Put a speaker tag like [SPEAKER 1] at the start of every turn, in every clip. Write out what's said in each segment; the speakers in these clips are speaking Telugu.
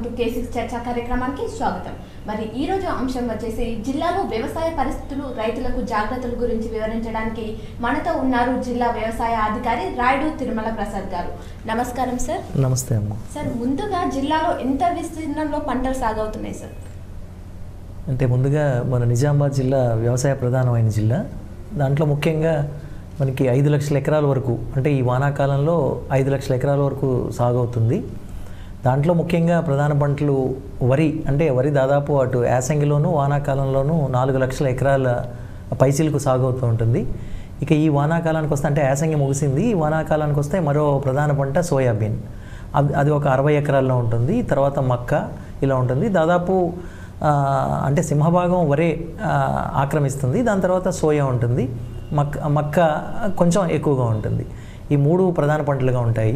[SPEAKER 1] టు కేసిక్స్ చర్చా కార్యక్రమానికి స్వాగతం మరి ఈ రోజు అంశం వచ్చేసి జిల్లాలో వ్యవసాయ పరిస్థితులు రైతులకు జాగ్రత్తల గురించి వివరించడానికి మనతో ఉన్నారు జిల్లా వ్యవసాయ అధికారి రాయుడు తిరుమల ప్రసాద్ గారు నమస్కారం సార్
[SPEAKER 2] నమస్తే అమ్మ
[SPEAKER 1] సార్ ముందుగా జిల్లాలో ఎంత విస్తీర్ణంలో పంటలు సాగవుతున్నాయి సార్
[SPEAKER 2] అంటే ముందుగా మన నిజామాబాద్ జిల్లా వ్యవసాయ ప్రధానమైన జిల్లా దాంట్లో ముఖ్యంగా మనకి ఐదు లక్షల ఎకరాల వరకు అంటే ఈ వానాకాలంలో ఐదు లక్షల ఎకరాల వరకు సాగవుతుంది దాంట్లో ముఖ్యంగా ప్రధాన పంటలు వరి అంటే వరి దాదాపు అటు యాసంగిలోను వానాకాలంలోనూ నాలుగు లక్షల ఎకరాల పైచీలకు సాగవుతూ ఉంటుంది ఇక ఈ వానాకాలానికి వస్తే అంటే యాసంగి ముగిసింది ఈ వానాకాలానికి వస్తే మరో ప్రధాన పంట సోయాబీన్ అది అది ఒక అరవై ఎకరాల్లో ఉంటుంది తర్వాత మక్క ఇలా ఉంటుంది దాదాపు ఆ, అంటే సింహభాగం వరే ఆ, ఆక్రమిస్తుంది దాని తర్వాత సోయా ఉంటుంది మక్క మక్క కొంచెం ఎక్కువగా ఉంటుంది ఈ మూడు ప్రధాన పంటలుగా ఉంటాయి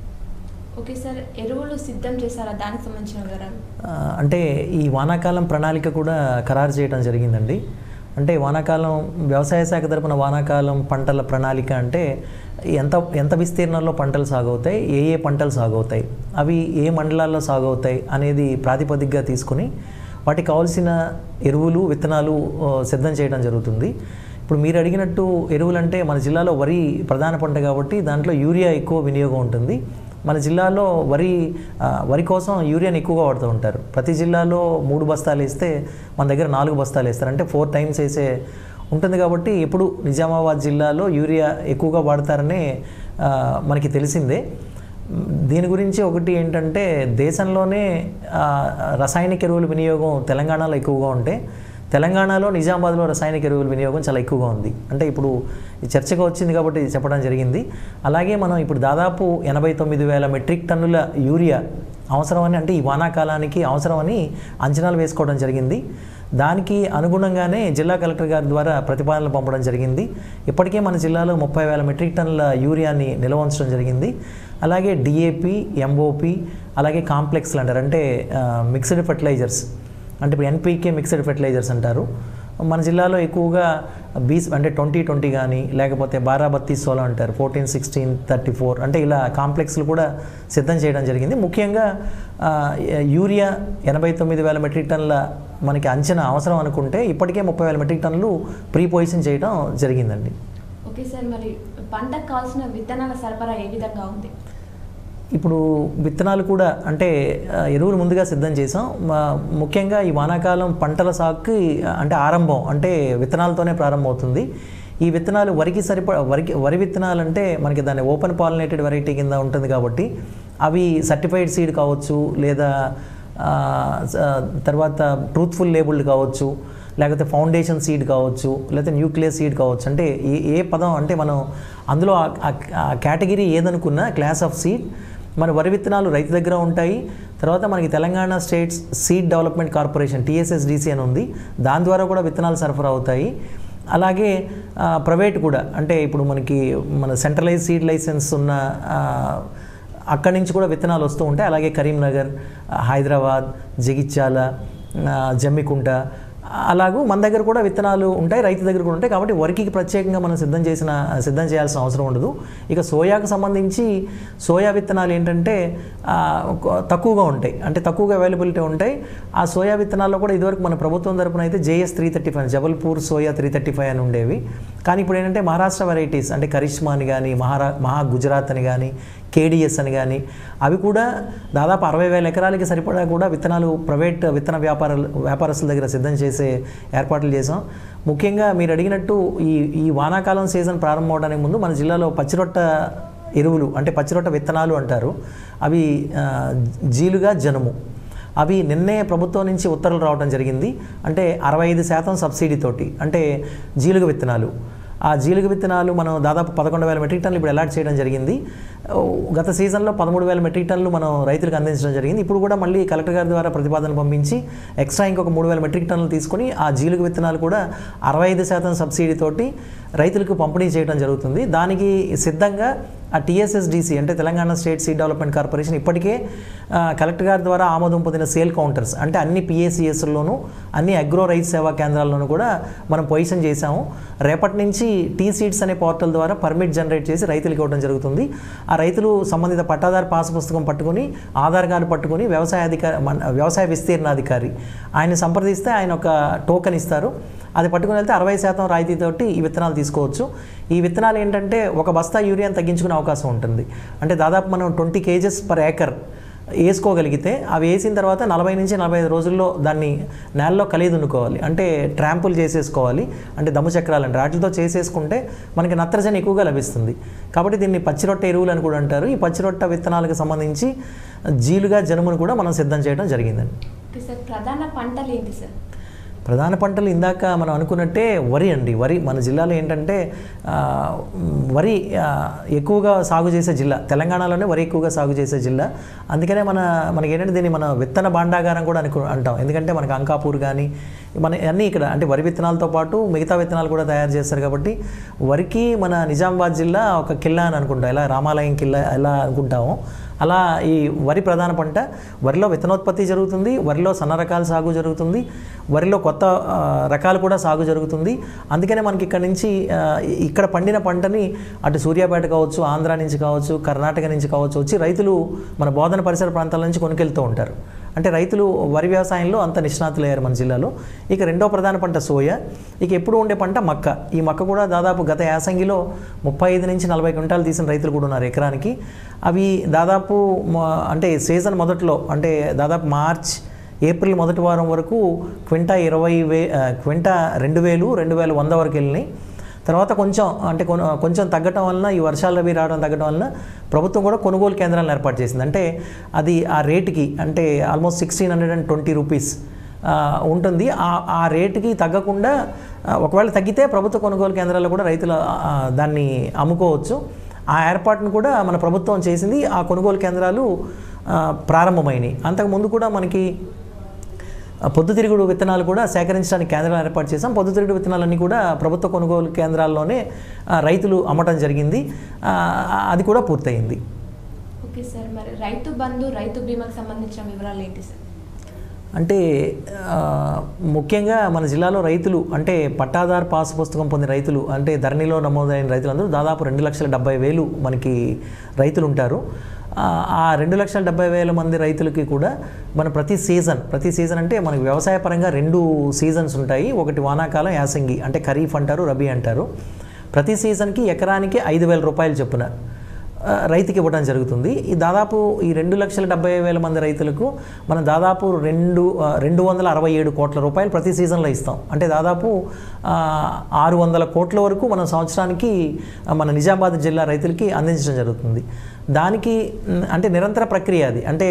[SPEAKER 1] ఓకే సార్ ఎరువులు సిద్ధం చేశారా దానికి సంబంధించిన వివరాలు
[SPEAKER 2] ఆ, అంటే ఈ వానాకాలం ప్రణాళిక కూడా ఖరారు చేయడం జరిగిందండి అంటే వానాకాలం వ్యవసాయ శాఖ తరపున వానాకాలం పంటల ప్రణాళిక అంటే ఎంత ఎంత విస్తీర్ణంలో పంటలు సాగవుతాయి ఏ ఏ పంటలు సాగవుతాయి అవి ఏ మండలాల్లో సాగవుతాయి అనేది ప్రాతిపదికగా తీసుకుని వాటికి కావాల్సిన ఎరువులు విత్తనాలు ఆ, సిద్ధం చేయడం జరుగుతుంది ఇప్పుడు మీరు అడిగినట్టు ఎరువులంటే మన జిల్లాలో వరి ప్రధాన పంట కాబట్టి దాంట్లో యూరియా ఎక్కువ వినియోగం ఉంటుంది మన జిల్లాలో వరి ఆ, వరి కోసం యూరియాని ఎక్కువగా వాడుతూ ఉంటారు ప్రతి జిల్లాలో మూడు బస్తాలు వేస్తే మన దగ్గర నాలుగు బస్తాలు వేస్తారు అంటే ఫోర్ టైమ్స్ వేసే ఉంటుంది కాబట్టి ఎప్పుడు నిజామాబాద్ జిల్లాలో యూరియా ఎక్కువగా వాడతారని ఆ, మనకి తెలిసిందే మ్, దీని గురించి ఒకటి ఏంటంటే దేశంలోనే ఆ, రసాయనిక ఎరువుల వినియోగం తెలంగాణలో ఎక్కువగా ఉంటే తెలంగాణలో నిజామాబాద్లో రసాయనిక ఎరువుల వినియోగం చాలా ఎక్కువగా ఉంది అంటే ఇప్పుడు ఈ చర్చగా వచ్చింది కాబట్టి ఇది చెప్పడం జరిగింది అలాగే మనం ఇప్పుడు దాదాపు ఎనభై తొమ్మిది వేల మెట్రిక్ టన్నుల యూరియా అవసరమని అంటే ఈ వానాకాలానికి అవసరమని అంచనాలు వేసుకోవడం జరిగింది దానికి అనుగుణంగానే జిల్లా కలెక్టర్ గారి ద్వారా ప్రతిపాదనలు పంపడం జరిగింది ఇప్పటికే మన జిల్లాలో ముప్పై వేల మెట్రిక్ టన్నుల యూరియాని నిల్వ ఉంచడం జరిగింది అలాగే డిఏపి ఎంఓపి అలాగే కాంప్లెక్స్లు అంటారు అంటే మిక్స్డ్ ఫర్టిలైజర్స్ అంటే ఇప్పుడు ఎన్పీకే మిక్స్డ్ ఫెర్టిలైజర్స్ అంటారు మన జిల్లాలో ఎక్కువగా బీస్ అంటే ట్వంటీ ట్వంటీ కానీ లేకపోతే బారాబత్తి సోలో అంటారు ఫోర్టీన్ సిక్స్టీన్ థర్టీ ఫోర్ అంటే ఇలా కాంప్లెక్స్లు కూడా సిద్ధం చేయడం జరిగింది ముఖ్యంగా ఆ, యూరియా ఎనభై తొమ్మిది వేల మెట్రిక్ టన్నుల మనకి అంచనా అవసరం అనుకుంటే ఇప్పటికే ముప్పై వేల మెట్రిక్ టన్నులు ప్రీ పొజిషన్ చేయడం జరిగిందండి
[SPEAKER 1] ఓకే సార్ మరి పంటకు కావాల్సిన విత్తనాల సరఫరా ఏ విధంగా ఉంది
[SPEAKER 2] ఇప్పుడు విత్తనాలు కూడా అంటే ఆ, ఎరువులు ముందుగా సిద్ధం చేసాం మా- ముఖ్యంగా ఈ వానాకాలం పంటల సాగుకి అంటే ఆరంభం అంటే విత్తనాలతోనే ప్రారంభమవుతుంది ఈ విత్తనాలు వరికి సరిప వరికి వరి విత్తనాలు అంటే మనకి దాన్ని ఓపెన్ పాలినేటెడ్ వెరైటీ కింద ఉంటుంది కాబట్టి అవి సర్టిఫైడ్ సీడ్ కావచ్చు లేదా ఆ, స- తర్వాత ట్రూత్ఫుల్ లేబుల్డ్ కావచ్చు లేకపోతే ఫౌండేషన్ సీడ్ కావచ్చు లేకపోతే న్యూక్లియస్ సీడ్ కావచ్చు అంటే ఏ ఏ పదం అంటే మనం అందులో ఆ- ఆ- ఆ కేటగిరీ ఏదనుకున్నా క్లాస్ ఆఫ్ సీడ్ మన వరి విత్తనాలు రైతు దగ్గర ఉంటాయి తర్వాత మనకి Telangana states seed development corporation TSSDC అని ఉంది దాని ద్వారా కూడా విత్తనాలు సరఫరా అవుతాయి అలాగే ఆ, ప్రైవేట్ కూడా అంటే ఇప్పుడు మనకి మన సెంట్రలైజ్ సీడ్ లైసెన్స్ ఉన్న ఆ, అక్కడి నుంచి కూడా విత్తనాలు వస్తూ ఉంటాయి అలాగే కరీంనగర్ ఆ, హైదరాబాద్ జగిత్యాల ఆ, జమ్మికుంట అలాగూ మన దగ్గర కూడా విత్తనాలు ఉంటాయి రైతు దగ్గర కూడా ఉంటాయి కాబట్టి వరికి ప్రత్యేకంగా మనం సిద్ధం చేసిన సిద్ధం చేయాల్సిన అవసరం ఉండదు ఇక సోయాకు సంబంధించి సోయా విత్తనాలు ఏంటంటే ఆ, కొ- తక్కువగా ఉంటాయి అంటే తక్కువగా అవైలబిలిటీ ఉంటాయి ఆ సోయా విత్తనాల్లో కూడా ఇదివరకు మన ప్రభుత్వం తరపున అయితే JS three thirty five Jabalpur soya three thirty five అని ఉండేవి కానీ ఇప్పుడు ఏంటంటే మహారాష్ట్ర వెరైటీస్ అంటే కరిష్మా అని కానీ మహారా మహా గుజరాత్ అని కానీ కేడిఎస్ అని కానీ అవి కూడా దాదాపు అరవై వేల ఎకరాలకి సరిపడా కూడా విత్తనాలు ప్రైవేట్ విత్తన వ్యాపార వ్యాపారస్తుల దగ్గర సిద్ధం చేసే ఏర్పాట్లు చేసాం ముఖ్యంగా మీరు అడిగినట్టు ఈ ఈ వానాకాలం సీజన్ ప్రారంభం అవడానికి ముందు మన జిల్లాలో పచ్చిరొట్ట ఎరువులు అంటే పచ్చిరొట్ట విత్తనాలు అంటారు అవి ఆ, జీలుగా జనుము అవి నిన్నే ప్రభుత్వం నుంచి ఉత్తర్వులు రావడం జరిగింది అంటే అరవై ఐదు శాతం సబ్సిడీతోటి అంటే జీలుగ విత్తనాలు ఆ జీలుగ విత్తనాలు మనం దాదాపు పదకొండు వేల మెట్రిక్ టన్నులు ఇప్పుడు అలాట్ చేయడం జరిగింది ఓ, గత సీజన్లో పదమూడు వేల మెట్రిక్ టన్నులు మనం రైతులకు అందించడం జరిగింది ఇప్పుడు కూడా మళ్ళీ కలెక్టర్ గారి ద్వారా ప్రతిపాదన పంపించి ఎక్స్ట్రా ఇంకొక మూడు వేల మెట్రిక్ టన్నులు తీసుకొని ఆ జీలుగ విత్తనాలు కూడా అరవై ఐదు శాతం సబ్సిడీతోటి రైతులకు పంపిణీ చేయడం జరుగుతుంది దానికి సిద్ధంగా ఆ టీఎస్ఎస్డిసి అంటే Telangana state seed development corporation ఇప్పటికే ఆ, కలెక్టర్ గారి ద్వారా ఆమోదం పొందిన సేల్ కౌంటర్స్ అంటే అన్ని పిఎస్సిఎస్లోనూ అన్ని అగ్రో రైతు సేవా కేంద్రాల్లోనూ కూడా మనం పొజిషన్ చేశాము రేపటి నుంచి టీ సీడ్స్ అనే పోర్టల్ ద్వారా పర్మిట్ జనరేట్ చేసి రైతులకు ఇవ్వడం జరుగుతుంది ఆ రైతులు సంబంధిత పట్టాదారు పాస్ పుస్తకం పట్టుకొని ఆధార్ కార్డు పట్టుకొని వ్యవసాయ అధికారి మన వ్యవసాయ విస్తీర్ణాధికారి ఆయన సంప్రదిస్తే ఆయన ఒక టోకెన్ ఇస్తారు అది పట్టుకుని వెళ్తే అరవై శాతం రాయితీతోటి ఈ విత్తనాలు తీసుకోవచ్చు ఈ విత్తనాలు ఏంటంటే ఒక బస్తా యూరియాని తగ్గించుకునే అవకాశం ఉంటుంది అంటే దాదాపు మనం ట్వంటీ కేజెస్ పర్ ఏకర్ వేసుకోగలిగితే అవి వేసిన తర్వాత నలభై నుంచి నలభై ఐదు రోజుల్లో దాన్ని నేలలో కలిదునుకోవాలి అంటే ట్రాంపుల్ చేసేసుకోవాలి అంటే దమ్ము చక్రాలు అంటే వాటితో చేసేసుకుంటే మనకి నత్రజని ఎక్కువగా లభిస్తుంది కాబట్టి దీన్ని పచ్చిరొట్ట ఎరువులు అని కూడా అంటారు ఈ పచ్చిరొట్ట విత్తనాలకు సంబంధించి జీలుగా జనుమును కూడా మనం సిద్ధం చేయడం జరిగిందండి
[SPEAKER 1] ఓకే సార్ ప్రధాన పంటలు ఏంటి సార్
[SPEAKER 2] ప్రధాన పంటలు ఇందాక మనం అనుకున్నట్టే వరి అండి వరి మన జిల్లాలో ఏంటంటే ఆ, వరి ఆ, ఎక్కువగా సాగు చేసే జిల్లా తెలంగాణలోనే వరి ఎక్కువగా సాగు చేసే జిల్లా అందుకనే మన మనకి ఏంటంటే దీన్ని మన విత్తన భాండాగారం కూడా అనుకు అంటాం ఎందుకంటే మనకి అంకాపూర్ కానీ మన అన్నీ ఇక్కడ అంటే వరి విత్తనాలతో పాటు మిగతా విత్తనాలు కూడా తయారు చేస్తారు కాబట్టి వరికి మన నిజామాబాద్ జిల్లా ఒక కిల్లా అని అనుకుంటాం ఎలా రామాలయం కిల్లా ఎలా అనుకుంటామో అలా ఈ వరి ప్రధాన పంట వరిలో విత్తనోత్పత్తి జరుగుతుంది వరిలో సన్న రకాల సాగు జరుగుతుంది వరిలో కొత్త ఆ, రకాలు కూడా సాగు జరుగుతుంది అందుకనే మనకి ఇక్కడ నుంచి ఆ, ఇక్కడ పండిన పంటని అటు సూర్యాపేట కావచ్చు ఆంధ్ర నుంచి కావచ్చు కర్ణాటక నుంచి కావచ్చు వచ్చి రైతులు మన బోధన పరిసర ప్రాంతాల నుంచి కొనుకెళ్తూ ఉంటారు అంటే రైతులు వరి వ్యవసాయంలో అంత నిష్ణాతులయ్యారు మన జిల్లాలో ఇక రెండో ప్రధాన పంట సోయా ఇక ఎప్పుడు ఉండే పంట మక్క ఈ మక్క కూడా దాదాపు గత యాసంగిలో ముప్పై ఐదు నుంచి నలభై క్వింటాలు తీసిన రైతులు కూడా ఉన్నారు ఎకరానికి అవి దాదాపు మ- అంటే సీజన్ మొదట్లో అంటే దాదాపు మార్చ్ ఏప్రిల్ మొదటి వారం వరకు క్వింటా ఇరవై వే ఆ, క్వింటా రెండు వేలు రెండు వేల వంద వరకు వెళ్ళినాయి తర్వాత కొంచెం అంటే కొన- కొంచెం తగ్గటం వలన ఈ వర్షాలు అవి రావడం తగ్గడం వలన ప్రభుత్వం కూడా కొనుగోలు కేంద్రాలను ఏర్పాటు చేసింది అంటే అది ఆ రేటుకి అంటే almost sixteen hundred and twenty rupees ఉంటుంది ఆ ఆ రేటుకి తగ్గకుండా ఆ, ఒకవేళ తగ్గితే ప్రభుత్వ కొనుగోలు కేంద్రాల్లో కూడా రైతులు ఆ, దాన్ని అమ్ముకోవచ్చు ఆ ఏర్పాటును కూడా మన ప్రభుత్వం చేసింది ఆ కొనుగోలు కేంద్రాలు ఆ, ప్రారంభమైనాయి అంతకుముందు కూడా మనకి ఆ పొద్దుతిరుగుడు విత్తనాలు కూడా సేకరించడానికి కేంద్రాలు ఏర్పాటు చేశాం పొద్దుతిరుగుడు విత్తనాలన్నీ కూడా ప్రభుత్వ కొనుగోలు కేంద్రాల్లోనే ఆ, రైతులు అమ్మటం జరిగింది ఆ, అది కూడా పూర్తయింది
[SPEAKER 1] ఓకే సార్ మరి రైతు బంధు రైతు బీమాకు సంబంధించిన వివరాలు ఏంటి సార్
[SPEAKER 2] అంటే ఆ, ముఖ్యంగా మన జిల్లాలో రైతులు అంటే పట్టాదారు పాస్ పుస్తకం పొందిన రైతులు అంటే ధరణిలో నమోదైన రైతులందరూ దాదాపు రెండు లక్షల డెబ్బై వేలు మనకి రైతులు ఉంటారు ఆ, ఆ రెండు లక్షల డెబ్బై వేల మంది రైతులకి కూడా మన ప్రతి సీజన్ ప్రతి సీజన్ అంటే మనకి వ్యవసాయ పరంగా రెండు సీజన్స్ ఉంటాయి ఒకటి వానాకాలం యాసంగి అంటే ఖరీఫ్ అంటారు రబీ అంటారు ప్రతి సీజన్కి ఎకరానికి ఐదు వేల రూపాయలు చొప్పున ఆ, రైతుకి ఇవ్వడం జరుగుతుంది ఈ దాదాపు ఈ రెండు లక్షల డెబ్బై వేల మంది రైతులకు మనం దాదాపు రెండు ఆ, రెండు వందల అరవై ఏడు కోట్ల రూపాయలు ప్రతి సీజన్లో ఇస్తాం అంటే దాదాపు ఆ, ఆరు వందల కోట్ల వరకు మనం సంవత్సరానికి ఆ, మన నిజామాబాద్ జిల్లా రైతులకి అందించడం జరుగుతుంది దానికి మ్, అంటే నిరంతర ప్రక్రియ అది అంటే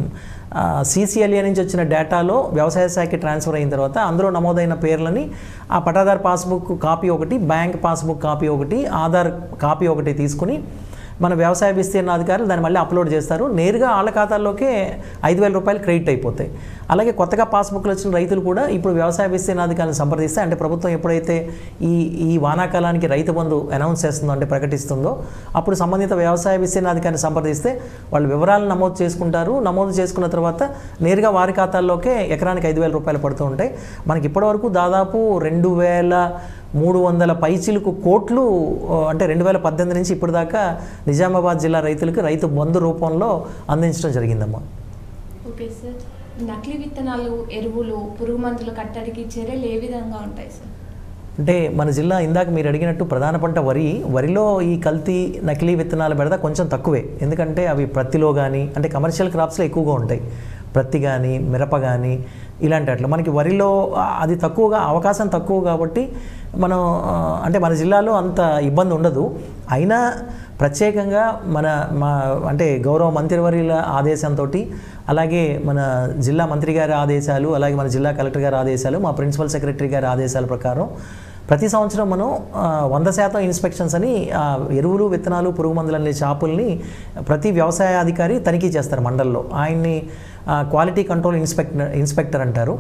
[SPEAKER 2] సీసీఎల్ఏ నుంచి వచ్చిన డేటాలో వ్యవసాయ శాఖకి ట్రాన్స్ఫర్ అయిన తర్వాత అందులో నమోదైన పేర్లని ఆ పటాదార్ పాస్బుక్ కాపీ ఒకటి బ్యాంక్ పాస్బుక్ కాపీ ఒకటి ఆధార్ కాపీ ఒకటి తీసుకుని మన వ్యవసాయ విస్తీర్ణ అధికారులు దాన్ని మళ్ళీ అప్లోడ్ చేస్తారు నేరుగా వాళ్ళ ఖాతాల్లోకే ఐదు వేల రూపాయలు క్రెడిట్ అయిపోతాయి అలాగే కొత్తగా పాస్బుక్లు వచ్చిన రైతులు కూడా ఇప్పుడు వ్యవసాయ విస్తీర్ణ అధికారులను సంప్రదిస్తే అంటే ప్రభుత్వం ఎప్పుడైతే ఈ ఈ వానాకాలానికి రైతు బంధు అనౌన్స్ చేస్తుందో అంటే ప్రకటిస్తుందో అప్పుడు సంబంధిత వ్యవసాయ విస్తీర్ణ అధికారిని సంప్రదిస్తే వాళ్ళు వివరాలను నమోదు చేసుకుంటారు నమోదు చేసుకున్న తర్వాత నేరుగా వారి ఖాతాల్లోకే ఎకరానికి ఐదు వేల రూపాయలు పడుతూ ఉంటాయి మనకి ఇప్పటివరకు దాదాపు రెండు వేల మూడు వందల పైచిలకు కోట్లు ఆ, అంటే రెండు వేల పద్దెనిమిది నుంచి ఇప్పటిదాకా నిజామాబాద్ జిల్లా రైతులకు రైతు బంధు రూపంలో అందించడం జరిగిందమ్మా
[SPEAKER 1] ఓకే సార్ నకిలీ విత్తనాలు ఎరువులు పురుగు మందులు కట్టడికి చర్యలు ఏ విధంగా ఉంటాయి సార్
[SPEAKER 2] అంటే మన జిల్లా ఇందాక మీరు అడిగినట్టు ప్రధాన పంట వరి వరిలో ఈ కల్తీ నకిలీ విత్తనాల బెడద కొంచెం తక్కువే ఎందుకంటే అవి ప్రత్తిలో కానీ అంటే కమర్షియల్ క్రాప్స్లో ఎక్కువగా ఉంటాయి ప్రత్తి కానీ మిరప కానీ ఇలాంటి అట్లా మనకి వరిలో ఆ, అది తక్కువగా అవకాశం తక్కువ కాబట్టి మనం ఆ, అంటే మన జిల్లాలో అంత ఇబ్బంది ఉండదు అయినా ప్రత్యేకంగా మన మా అంటే గౌరవ మంత్రివర్యుల ఆదేశంతో అలాగే మన జిల్లా మంత్రి గారి ఆదేశాలు అలాగే మన జిల్లా కలెక్టర్ గారి ఆదేశాలు మా ప్రిన్సిపల్ సెక్రటరీ గారి ఆదేశాల ప్రకారం ప్రతి సంవత్సరం మనం ఆ, వంద శాతం ఇన్స్పెక్షన్స్ అని ఆ, ఎరువులు విత్తనాలు పురుగు మందులు అనే షాపుల్ని ప్రతి వ్యవసాయ అధికారి తనిఖీ చేస్తారు మండల్లో ఆయన్ని ఆ, క్వాలిటీ కంట్రోల్ ఇన్స్పెక్టర్ ఇన్స్పెక్టర్ అంటారు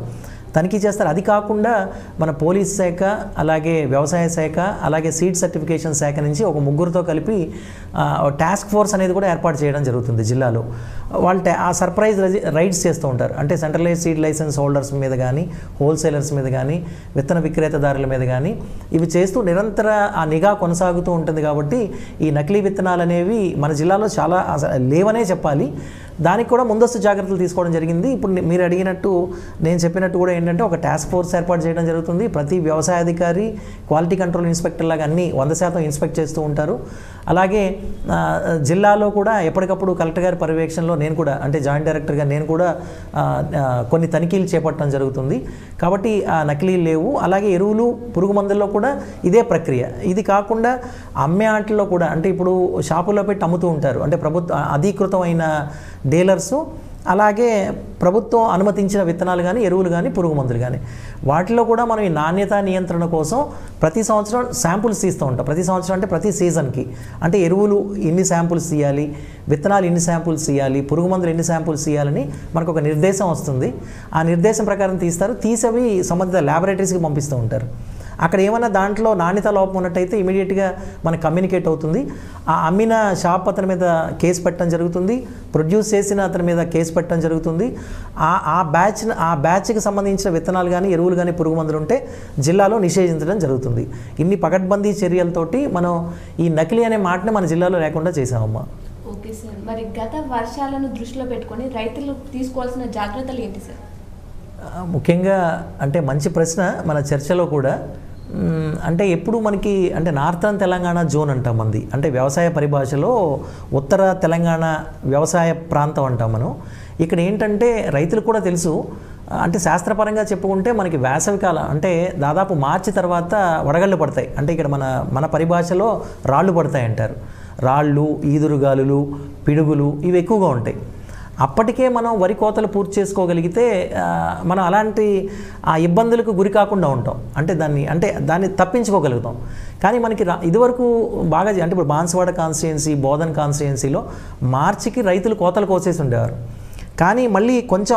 [SPEAKER 2] తనిఖీ చేస్తారు అది కాకుండా మన పోలీస్ శాఖ అలాగే వ్యవసాయ శాఖ అలాగే సీడ్ సర్టిఫికేషన్ శాఖ నుంచి ఒక ముగ్గురుతో కలిపి ఆ, టాస్క్ ఫోర్స్ అనేది కూడా ఏర్పాటు చేయడం జరుగుతుంది జిల్లాలో వాళ్ళు టా- ఆ సర్ప్రైజ్ రజి- రైడ్స్ చేస్తూ ఉంటారు అంటే సెంట్రలైజ్ సీడ్ లైసెన్స్ హోల్డర్స్ మీద కానీ హోల్సేలర్స్ మీద కానీ విత్తన విక్రేతదారుల మీద కానీ ఇవి చేస్తూ నిరంతర ఆ నిఘా కొనసాగుతూ ఉంటుంది కాబట్టి ఈ నకిలీ విత్తనాలు అనేవి మన జిల్లాలో చాలా అస- లేవనే చెప్పాలి దానికి కూడా ముందస్తు జాగ్రత్తలు తీసుకోవడం జరిగింది ఇప్పుడు ని- మీరు అడిగినట్టు నేను చెప్పినట్టు కూడా ఏంటంటే ఒక టాస్క్ ఫోర్స్ ఏర్పాటు చేయడం జరుగుతుంది ప్రతి వ్యవసాయ అధికారి క్వాలిటీ కంట్రోల్ ఇన్స్పెక్టర్ లాగా అన్ని వంద శాతం ఇన్స్పెక్ట్ చేస్తూ ఉంటారు అలాగే ఆ, జిల్లాలో కూడా ఎప్పటికప్పుడు కలెక్టర్ గారి పర్యవేక్షణలో నేను కూడా అంటే జాయింట్ డైరెక్టర్గా నేను కూడా ఆ, ఆ, కొన్ని తనిఖీలు చేపట్టడం జరుగుతుంది కాబట్టి ఆ నకిలీలు లేవు అలాగే ఎరువులు పురుగు మందుల్లో కూడా ఇదే ప్రక్రియ ఇది కాకుండా అమ్మే ఆటల్లో కూడా అంటే ఇప్పుడు షాపుల్లో పెట్టి అమ్ముతూ ఉంటారు అంటే ప్రభుత్వ అధీకృతమైన డీలర్సు అలాగే ప్రభుత్వం అనుమతించిన విత్తనాలు కానీ ఎరువులు కానీ పురుగు మందులు కానీ వాటిలో కూడా మనం ఈ నాణ్యత నియంత్రణ కోసం ప్రతి సంవత్సరం శాంపుల్స్ తీస్తూ ఉంటాం ప్రతి సంవత్సరం అంటే ప్రతి సీజన్కి అంటే ఎరువులు ఎన్ని శాంపుల్స్ తీయాలి విత్తనాలు ఎన్ని శాంపుల్స్ తీయాలి పురుగు మందులు ఎన్ని శాంపుల్స్ తీయాలని మనకు ఒక నిర్దేశం వస్తుంది ఆ నిర్దేశం ప్రకారం తీస్తారు తీసవి సంబంధిత ల్యాబొరేటరీస్కి పంపిస్తూ ఉంటారు అక్కడ ఏమైనా దాంట్లో నాణ్యత లోపం ఉన్నట్టయితే ఇమీడియట్గా మనకు కమ్యూనికేట్ అవుతుంది ఆ అమ్మిన షాప్ అతని మీద కేసు పెట్టడం జరుగుతుంది ప్రొడ్యూస్ చేసిన అతని మీద కేసు పెట్టడం జరుగుతుంది ఆ ఆ బ్యాచ్ ఆ బ్యాచ్కి సంబంధించిన విత్తనాలు కానీ ఎరువులు కానీ పురుగు మందులు ఉంటే జిల్లాలో నిషేధించడం జరుగుతుంది ఇన్ని పకడ్బందీ చర్యలతోటి మనం ఈ నకిలీ అనే మాటని మన జిల్లాలో లేకుండా చేసామమ్మా
[SPEAKER 1] ఓకే సార్ మరి గత వర్షాలను దృష్టిలో పెట్టుకొని రైతులు తీసుకోవాల్సిన జాగ్రత్తలు ఏంటి సార్
[SPEAKER 2] ఆ, ముఖ్యంగా అంటే మంచి ప్రశ్న మన చర్చలో కూడా మ్, అంటే ఎప్పుడు మనకి అంటే నార్థన్ తెలంగాణ జోన్ అంటాం మంది అంటే వ్యవసాయ పరిభాషలో ఉత్తర తెలంగాణ వ్యవసాయ ప్రాంతం అంటాం మనం ఇక్కడ ఏంటంటే రైతులకు కూడా తెలుసు అంటే శాస్త్రపరంగా చెప్పుకుంటే మనకి వేసవికాలం అంటే దాదాపు మార్చి తర్వాత వడగళ్ళు పడతాయి అంటే ఇక్కడ మన మన పరిభాషలో రాళ్ళు పడతాయి అంటారు రాళ్ళు ఈదురుగాలులు పిడుగులు ఇవి ఎక్కువగా ఉంటాయి అప్పటికే మనం వరి కోతలు పూర్తి చేసుకోగలిగితే ఆ, మనం అలాంటి ఆ ఇబ్బందులకు గురి కాకుండా ఉంటాం అంటే దాన్ని అంటే దాన్ని తప్పించుకోగలుగుతాం కానీ మనకి రా ఇదివరకు బాగా చే- అంటే ఇప్పుడు బాన్స్వాడ కాన్స్టిట్యున్సీ బోధన్ కాన్స్టిట్యున్సీలో మార్చికి రైతులు కోతలు కోసేసి ఉండేవారు కానీ మళ్ళీ కొంచెం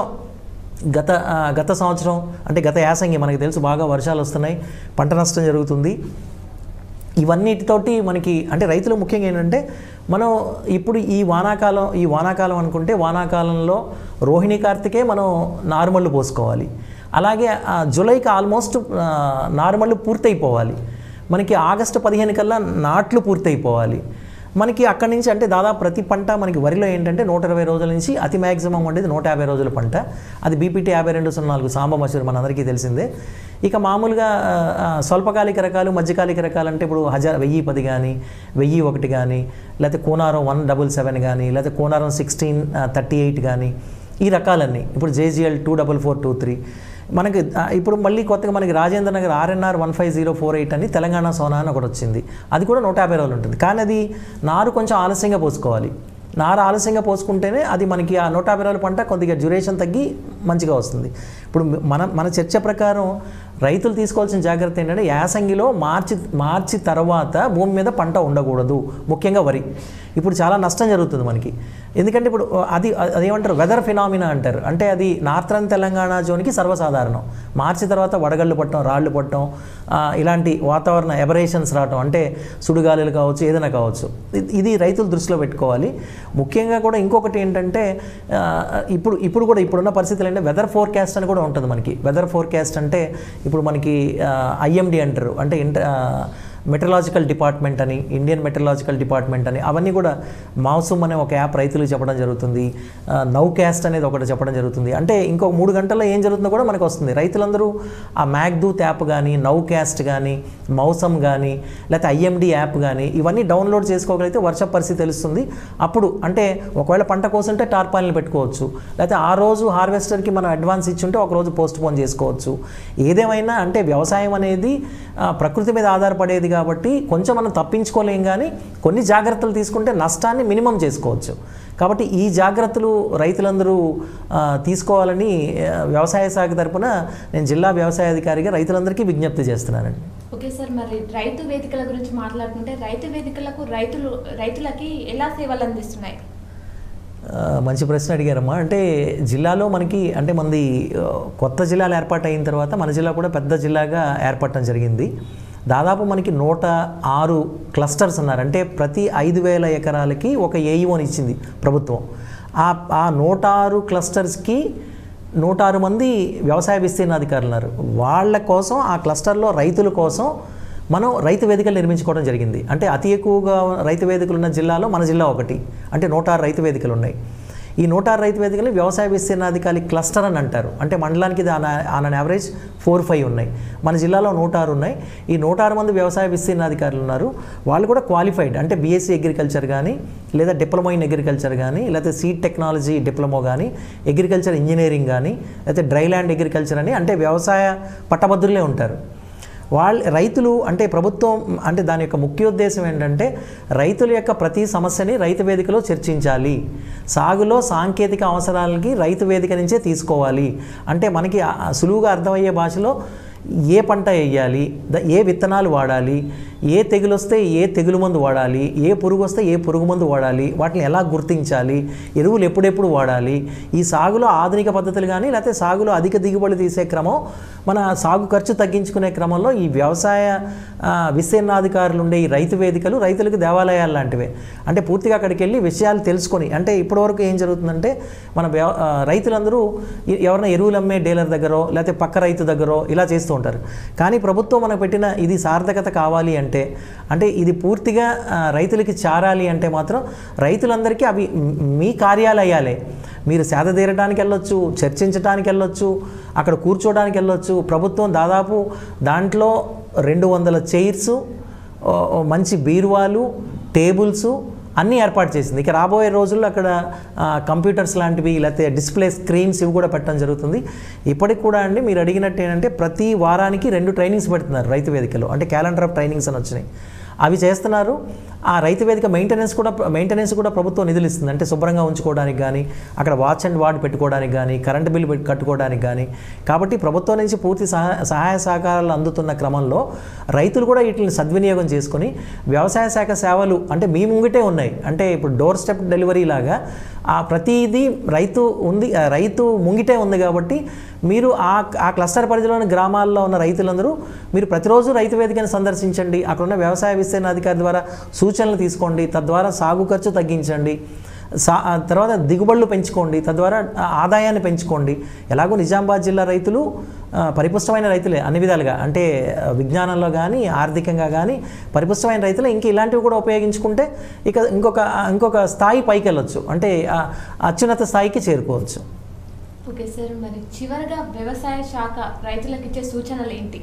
[SPEAKER 2] గత ఆ, గత సంవత్సరం అంటే గత యాసంగి మనకి తెలుసు బాగా వర్షాలు వస్తున్నాయి పంట నష్టం జరుగుతుంది ఇవన్నిటితోటి మనకి అంటే రైతులు ముఖ్యంగా ఏంటంటే మనం ఇప్పుడు ఈ వానాకాలం ఈ వానాకాలం అనుకుంటే వానాకాలంలో రోహిణి కార్తికే మనం నారుమళ్ళు పోసుకోవాలి అలాగే ఆ, జూలైకి ఆల్మోస్ట్ ఆ, నారుమళ్ళు పూర్తయిపోవాలి మనకి ఆగస్టు పదిహేను కల్లా నాట్లు పూర్తయిపోవాలి మనకి అక్కడి నుంచి అంటే దాదాపు ప్రతి పంట మనకి వరిలో ఏంటంటే నూట ఇరవై రోజుల నుంచి అతి మ్యాక్సిమం ఉండేది నూట యాభై రోజుల పంట అది బీపీటీ యాభై రెండు సున్నా నాలుగు సాంబ మసూరి మనందరికీ తెలిసిందే ఇక మామూలుగా ఆ, ఆ, స్వల్పకాలిక రకాలు మధ్యకాలిక రకాలు అంటే ఇప్పుడు హజార్ వెయ్యి పది కానీ వెయ్యి ఒకటి కానీ లేకపోతే కోనారం వన్ డబుల్ సెవెన్ కానీ లేకపోతే కోనారం సిక్స్టీన్ థర్టీ ఎయిట్ కానీ ఈ రకాలన్నీ ఇప్పుడు JGL two double four two three మనకి ఆ, ఇప్పుడు మళ్ళీ కొత్తగా మనకి Rajendra Nagar RNR one five zero four eight అని తెలంగాణ సోనా అని ఒకటి వచ్చింది అది కూడా నూట యాభై రోజులు ఉంటుంది కానీ అది నారు కొంచెం ఆలస్యంగా పోసుకోవాలి నారు ఆలస్యంగా పోసుకుంటేనే అది మనకి ఆ నూట యాభై రోజుల పంట కొద్దిగా డ్యూరేషన్ తగ్గి మంచిగా వస్తుంది ఇప్పుడు మన మన చర్చ ప్రకారం రైతులు తీసుకోవాల్సిన జాగ్రత్త ఏంటంటే యాసంగిలో మార్చి మార్చి తర్వాత భూమి మీద పంట ఉండకూడదు ముఖ్యంగా వరి ఇప్పుడు చాలా నష్టం జరుగుతుంది మనకి ఎందుకంటే ఇప్పుడు అది అదేమంటారు వెదర్ ఫినామినా అంటారు అంటే అది నార్థన్ తెలంగాణ జోన్కి సర్వసాధారణం మార్చి తర్వాత వడగళ్ళు పట్టడం రాళ్ళు పట్టడం ఆ, ఇలాంటి వాతావరణ ఎబరేషన్స్ రావటం అంటే సుడిగాలులు కావచ్చు ఏదైనా కావచ్చు ఇది- ఇది రైతులు దృష్టిలో పెట్టుకోవాలి ముఖ్యంగా కూడా ఇంకొకటి ఏంటంటే ఆ, ఇప్పుడు ఇప్పుడు కూడా ఇప్పుడున్న పరిస్థితులు అంటే వెదర్ ఫోర్కాస్ట్ అని కూడా ఉంటుంది మనకి వెదర్ ఫోర్కాస్ట్ అంటే ఇప్పుడు మనకి ఐఎండి అంటారు అంటే ఇంట మెటలాజికల్ డిపార్ట్మెంట్ అని ఇండియన్ మెటలాజికల్ డిపార్ట్మెంట్ అని అవన్నీ కూడా మాన్సూమ్ అనే ఒక యాప్ రైతులకు చెప్పడం జరుగుతుంది నౌ క్యాస్ట్ అనేది ఒకటి చెప్పడం జరుగుతుంది అంటే ఇంకో మూడు గంటల్లో ఏం జరుగుతుందో కూడా మనకు వస్తుంది రైతులందరూ ఆ మ్యాక్దూత్ యాప్ కానీ నౌ క్యాస్ట్ కానీ మౌసమ్ కానీ లేకపోతే ఐఎండి యాప్ కానీ ఇవన్నీ డౌన్లోడ్ చేసుకోగలిగితే వర్ష పరిస్థితి తెలుస్తుంది అప్పుడు అంటే ఒకవేళ పంట కోసుంటే టార్పాలిని పెట్టుకోవచ్చు లేకపోతే ఆ రోజు హార్వెస్టర్కి మనం అడ్వాన్స్ ఇచ్చుంటే ఒక రోజు పోస్ట్ పోన్ చేసుకోవచ్చు ఏదేమైనా అంటే వ్యవసాయం అనేది ఆ, ప్రకృతి మీద ఆధారపడేది కాబట్టి కొంచెం మనం తప్పించుకోలేం కానీ కొన్ని జాగ్రత్తలు తీసుకుంటే నష్టాన్ని మినిమం చేసుకోవచ్చు కాబట్టి ఈ జాగ్రత్తలు రైతులందరూ ఆ, తీసుకోవాలని ఆ, వ్యవసాయ శాఖ తరపున నేను జిల్లా వ్యవసాయ అధికారిగా రైతులందరికీ విజ్ఞప్తి చేస్తున్నానండి
[SPEAKER 1] ఓకే సార్ మరి రైతు వేదికల గురించి మాట్లాడుకుంటే రైతు వేదికలకు రైతులు రైతులకి ఎలా సేవలు అందిస్తున్నాయి
[SPEAKER 2] ఆ, మంచి ప్రశ్న అడిగారమ్మా అంటే జిల్లాలో మనకి అంటే మనది ఆ, కొత్త జిల్లాలు ఏర్పాటు అయిన తర్వాత మన జిల్లా కూడా పెద్ద జిల్లాగా ఏర్పడటం జరిగింది దాదాపు మనకి నూట ఆరు క్లస్టర్స్ ఉన్నారు అంటే ప్రతి ఐదు వేల ఎకరాలకి ఒక ఏఈఓని ఇచ్చింది ప్రభుత్వం ఆ ఆ నూట ఆరు క్లస్టర్స్కి నూట ఆరు మంది వ్యవసాయ విస్తీర్ణ అధికారులు ఉన్నారు వాళ్ళ కోసం ఆ క్లస్టర్లో రైతుల కోసం మనం రైతు వేదికలు నిర్మించుకోవడం జరిగింది అంటే అతి ఎక్కువగా రైతు వేదికలు ఉన్న జిల్లాలో మన జిల్లా ఒకటి అంటే నూట ఆరు రైతు వేదికలు ఉన్నాయి ఈ నూట ఆరు రైతు వేదికలు వ్యవసాయ విస్తీర్ణాధికారి క్లస్టర్ అని అంటారు అంటే మండలానికి ఇది on on an average four five ఉన్నాయి మన జిల్లాలో నూట ఆరు ఉన్నాయి ఈ నూట ఆరు మంది వ్యవసాయ విస్తీర్ణాధికారులు ఉన్నారు వాళ్ళు కూడా క్వాలిఫైడ్ అంటే బీఎస్సీ అగ్రికల్చర్ కానీ లేదా డిప్లొమా ఇన్ అగ్రికల్చర్ కానీ లేకపోతే సీడ్ టెక్నాలజీ డిప్లొమా కానీ అగ్రికల్చర్ ఇంజనీరింగ్ కానీ లేకపోతే డ్రై ల్యాండ్ అగ్రికల్చర్ అని అంటే వ్యవసాయ పట్టభద్రులే ఉంటారు వాళ్ళ రైతులు అంటే ప్రభుత్వం అంటే దాని యొక్క ముఖ్యోద్దేశం ఏంటంటే రైతుల యొక్క ప్రతి సమస్యని రైతు వేదికలో చర్చించాలి సాగులో సాంకేతిక అవసరాలకి రైతు వేదిక నుంచే తీసుకోవాలి అంటే మనకి ఆ- ఆ సులువుగా అర్థమయ్యే భాషలో ఏ పంట వేయాలి ద- ఏ విత్తనాలు వాడాలి ఏ తెగులు వస్తే ఏ తెగులు మందు వాడాలి ఏ పురుగు వస్తే ఏ పురుగు మందు వాడాలి వాటిని ఎలా గుర్తించాలి ఎరువులు ఎప్పుడెప్పుడు వాడాలి ఈ సాగులో ఆధునిక పద్ధతులు కానీ లేకపోతే సాగులో అధిక దిగుబడి తీసే క్రమం మన సాగు ఖర్చు తగ్గించుకునే క్రమంలో ఈ వ్యవసాయ ఆ, విస్తీర్ణాధికారులు ఉండే ఈ రైతు వేదికలు రైతులకు దేవాలయాలు లాంటివే అంటే పూర్తిగా అక్కడికి వెళ్ళి విషయాలు తెలుసుకొని అంటే ఇప్పటివరకు ఏం జరుగుతుందంటే మన వ్యవ- ఆ, రైతులందరూ ఎ- ఎవరైనా ఎరువులు అమ్మే డీలర్ దగ్గరో లేకపోతే పక్క రైతు దగ్గరో ఇలా చేస్తూ ఉంటారు కానీ ప్రభుత్వం మనకు పెట్టిన ఇది సార్థకత కావాలి అంటే అంటే ఇది పూర్తిగా ఆ, రైతులకి చారాలి అంటే మాత్రం రైతులందరికీ అవి మ్- మీ కార్యాలయాలే మీరు సేద తీరడానికి వెళ్ళొచ్చు చర్చించడానికి వెళ్ళొచ్చు అక్కడ కూర్చోడానికి వెళ్ళొచ్చు ప్రభుత్వం దాదాపు దాంట్లో రెండు వందల చైర్స్ మంచి బీరువాలు టేబుల్స్ అన్నీ ఏర్పాటు చేసింది ఇక రాబోయే రోజుల్లో అక్కడ ఆ, కంప్యూటర్స్ లాంటివి లేకపోతే డిస్ప్లే స్క్రీన్స్ ఇవి కూడా పెట్టడం జరుగుతుంది ఇప్పటికి కూడా అండి మీరు అడిగినట్టు ఏంటంటే ప్రతి వారానికి రెండు ట్రైనింగ్స్ పెడుతున్నారు రైతు వేదికలో అంటే క్యాలెండర్ ఆఫ్ ట్రైనింగ్స్ అని వచ్చినాయి అవి చేస్తున్నారు ఆ రైతు వేదిక మెయింటెనెన్స్ కూడా మెయింటెనెన్స్ కూడా ప్రభుత్వం నిధులు ఇస్తుంది అంటే శుభ్రంగా ఉంచుకోవడానికి కానీ అక్కడ వాచ్ అండ్ వార్డ్ పెట్టుకోవడానికి కానీ కరెంట్ బిల్ పెట్టి కట్టుకోవడానికి కానీ కాబట్టి ప్రభుత్వం నుంచి పూర్తి సహాయ సహాయ సహకారాలు అందుతున్న క్రమంలో రైతులు కూడా వీటిని సద్వినియోగం చేసుకొని వ్యవసాయ శాఖ సేవలు అంటే మీ ముంగిటే ఉన్నాయి అంటే ఇప్పుడు డోర్ స్టెప్ డెలివరీ లాగా ఆ ప్రతిదీ రైతు ఉంది ఆ రైతు ముంగిటే ఉంది కాబట్టి మీరు ఆ ఆ క్లస్టర్ పరిధిలోని గ్రామాల్లో ఉన్న రైతులందరూ మీరు ప్రతిరోజు రైతు వేదికను సందర్శించండి అక్కడ ఉన్న వ్యవసాయ విస్తీర్ణ అధికారి ద్వారా సూచనలు తీసుకోండి తద్వారా సాగు ఖర్చు తగ్గించండి సా ఆ తర్వాత దిగుబడులు పెంచుకోండి తద్వారా ఆ ఆదాయాన్ని పెంచుకోండి ఎలాగో నిజామాబాద్ జిల్లా రైతులు ఆ, పరిపుష్టమైన రైతులే అన్ని విధాలుగా అంటే ఆ, విజ్ఞానంలో కానీ ఆర్థికంగా కానీ పరిపుష్టమైన రైతులే ఇంకా ఇలాంటివి కూడా ఉపయోగించుకుంటే ఇక ఇంకొక ఇంకొక స్థాయి పైకి వెళ్ళొచ్చు అంటే ఆ అత్యున్నత స్థాయికి చేరుకోవచ్చు
[SPEAKER 1] ఓకే సార్ మరి చివరిగా వ్యవసాయ శాఖ రైతులకు ఇచ్చే సూచనలు ఏంటి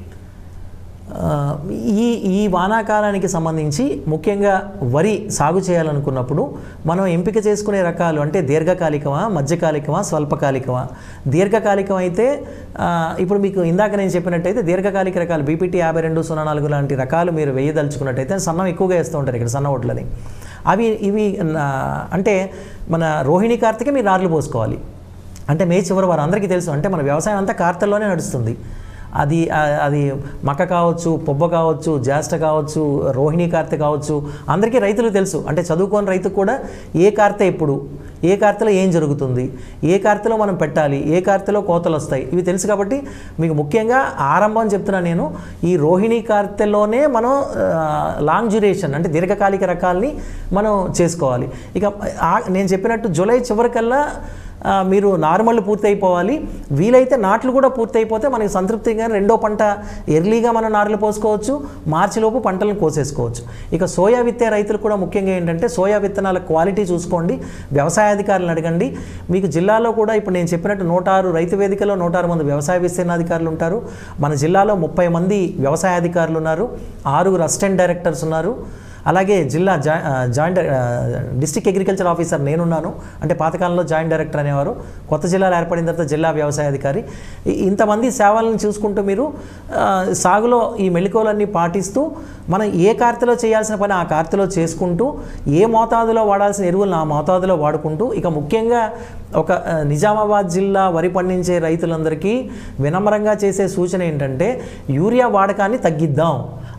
[SPEAKER 2] ఆ, ఈ ఈ వానాకాలానికి సంబంధించి ముఖ్యంగా వరి సాగు చేయాలనుకున్నప్పుడు మనం ఎంపిక చేసుకునే రకాలు అంటే దీర్ఘకాలికమా మధ్యకాలికమా స్వల్పకాలికమా దీర్ఘకాలికం అయితే ఆ, ఇప్పుడు మీకు ఇందాక నేను చెప్పినట్టయితే దీర్ఘకాలిక రకాలు బీపీటీ యాభై రెండు సున్నా నాలుగు లాంటి రకాలు మీరు వేయదలుచుకున్నట్టయితే సన్నం ఎక్కువగా వేస్తూ ఉంటారు ఇక్కడ సన్న ఓట్లని అవి ఇవి ఆ, అంటే మన రోహిణి కార్తిక మీరు నార్లు పోసుకోవాలి అంటే మే చివరి వారు అందరికీ తెలుసు అంటే మన వ్యవసాయం అంతా కార్తెల్లోనే నడుస్తుంది అది ఆ- అది మక్క కావచ్చు పొబ్బ కావచ్చు జ్యేష్ఠ కావచ్చు రోహిణి కార్తె కావచ్చు అందరికీ రైతులకు తెలుసు అంటే చదువుకోని రైతుకు కూడా ఏ కార్తె ఎప్పుడు ఏ కార్తెలో ఏం జరుగుతుంది ఏ కార్తెలో మనం పెట్టాలి ఏ కార్తెలో కోతలు వస్తాయి ఇవి తెలుసు కాబట్టి మీకు ముఖ్యంగా ఆరంభం చెప్తున్నా నేను ఈ రోహిణి కార్తెలోనే మనం ఆ, లాంగ్ డ్యూరేషన్ అంటే దీర్ఘకాలిక రకాలని మనం చేసుకోవాలి ఇక ఆ- నేను చెప్పినట్టు జూలై చివరికల్లా ఆ, మీరు నార్మల్ పూర్తి అయిపోవాలి వీలైతే నాట్లు కూడా పూర్తి అయిపోతే మనకి సంతృప్తిగా రెండో పంట ఎర్లీగా మనం నారులు పోసుకోవచ్చు మార్చిలోపు పంటలను కోసేసుకోవచ్చు ఇక సోయా విత్తే రైతులు కూడా ముఖ్యంగా ఏంటంటే సోయా విత్తనాల క్వాలిటీ చూసుకోండి వ్యవసాయ అధికారులను అడగండి మీకు జిల్లాలో కూడా ఇప్పుడు నేను చెప్పినట్టు నూట ఆరు రైతు వేదికలో నూట ఆరు మంది వ్యవసాయ విస్తీర్ణాధికారులు ఉంటారు మన జిల్లాలో ముప్పై మంది వ్యవసాయ అధికారులు ఉన్నారు ఆరుగురు అసిస్టెంట్ డైరెక్టర్స్ ఉన్నారు అలాగే జిల్లా జా ఆ, జాయింట్ ఆ, డిస్ట్రిక్ట్ అగ్రికల్చర్ ఆఫీసర్ నేనున్నాను అంటే పాతకాలంలో జాయింట్ డైరెక్టర్ అనేవారు కొత్త జిల్లాలు ఏర్పడిన తర్వాత జిల్లా వ్యవసాయ అధికారి ఈ- ఇంతమంది సేవలను చూసుకుంటూ మీరు ఆ, సాగులో ఈ మెళుకువలన్నీ పాటిస్తూ మనం ఏ కార్తెలో చేయాల్సిన పని ఆ కార్తెలో చేసుకుంటూ ఏ మోతాదులో వాడాల్సిన ఎరువులను ఆ మోతాదులో వాడుకుంటూ ఇక ముఖ్యంగా ఒక ఆ, నిజామాబాద్ జిల్లా వరి పండించే రైతులందరికీ వినమ్రంగా చేసే సూచన ఏంటంటే యూరియా వాడకాన్ని తగ్గిద్దాం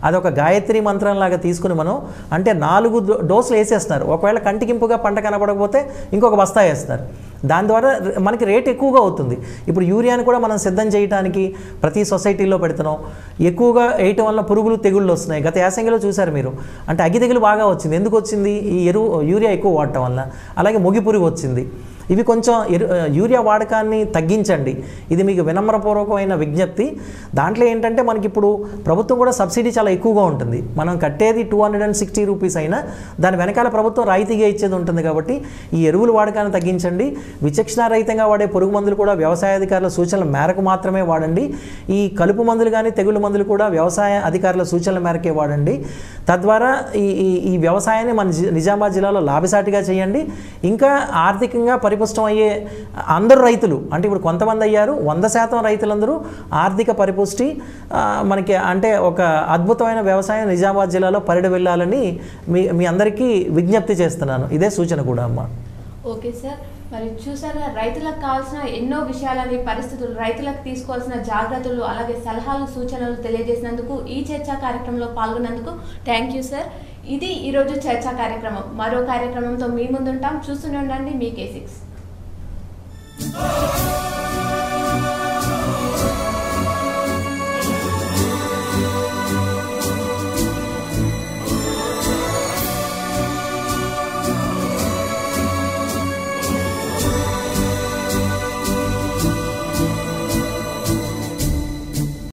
[SPEAKER 2] అదొక గాయత్రి మంత్రం లాగా తీసుకుని మనం అంటే నాలుగు డో- డోసులు వేసేస్తున్నారు ఒకవేళ కంటికింపుగా పంట కనపడకపోతే ఇంకొక బస్తా వేస్తారు దాని ద్వారా ర- మనకి రేట్ ఎక్కువగా అవుతుంది ఇప్పుడు యూరియాని కూడా మనం సిద్ధం చేయడానికి ప్రతి సొసైటీలో పెడుతున్నాం ఎక్కువగా వేయటం వల్ల పురుగులు తెగుళ్ళు వస్తున్నాయి గత యాసంగిలో చూశారు మీరు అంటే అగ్గి తెగులు బాగా వచ్చింది ఎందుకు వచ్చింది ఈ ఎరువు యూరియా ఎక్కువ వాడటం వల్ల అలాగే ముగి పురుగు వచ్చింది ఇవి కొంచెం ఎరు యూరియా వాడకాన్ని తగ్గించండి ఇది మీకు వినమ్రపూర్వకమైన విజ్ఞప్తి దాంట్లో ఏంటంటే మనకి ఇప్పుడు ప్రభుత్వం కూడా సబ్సిడీ చాలా ఎక్కువగా ఉంటుంది మనం కట్టేది two hundred and sixty rupees అయినా దాని వెనకాల ప్రభుత్వం రాయితీగా ఇచ్చేది ఉంటుంది కాబట్టి ఈ ఎరువుల వాడకాన్ని తగ్గించండి విచక్షణారహితంగా వాడే పురుగు మందులు కూడా వ్యవసాయ అధికారుల సూచనల మేరకు మాత్రమే వాడండి ఈ కలుపు మందులు కానీ తెగులు మందులు కూడా వ్యవసాయ అధికారుల సూచనల మేరకే వాడండి తద్వారా ఈ ఈ ఈ వ్యవసాయాన్ని మన జి- నిజామాబాద్ జిల్లాలో లాభసాటిగా చేయండి ఇంకా ఆర్థికంగా పరిపుష్టం అయ్యే అందరు రైతులు అంటే ఇప్పుడు కొంతమంది అయ్యారు వంద శాతం రైతులందరూ ఆర్థిక పరిపుష్టి ఆ, మనకి అంటే ఒక అద్భుతమైన వ్యవసాయం నిజామాబాద్ జిల్లాలో పరిడి వెళ్ళాలని మీ మీ అందరికీ విజ్ఞప్తి చేస్తున్నాను ఇదే సూచన కూడా అమ్మ
[SPEAKER 1] ఓకే సార్ మరి చూసారా రైతులకు కావాల్సిన ఎన్నో విషయాలని పరిస్థితులు రైతులకు తీసుకోవాల్సిన జాగ్రత్తలు అలాగే సలహాలు సూచనలు తెలియజేసినందుకు ఈ చర్చా కార్యక్రమంలో పాల్గొన్నందుకు థ్యాంక్ యూ సార్ ఇది ఈరోజు చర్చా కార్యక్రమం మరో కార్యక్రమంతో మీ ముందుంటాం చూస్తూనే ఉండండి మీ కే సిక్స్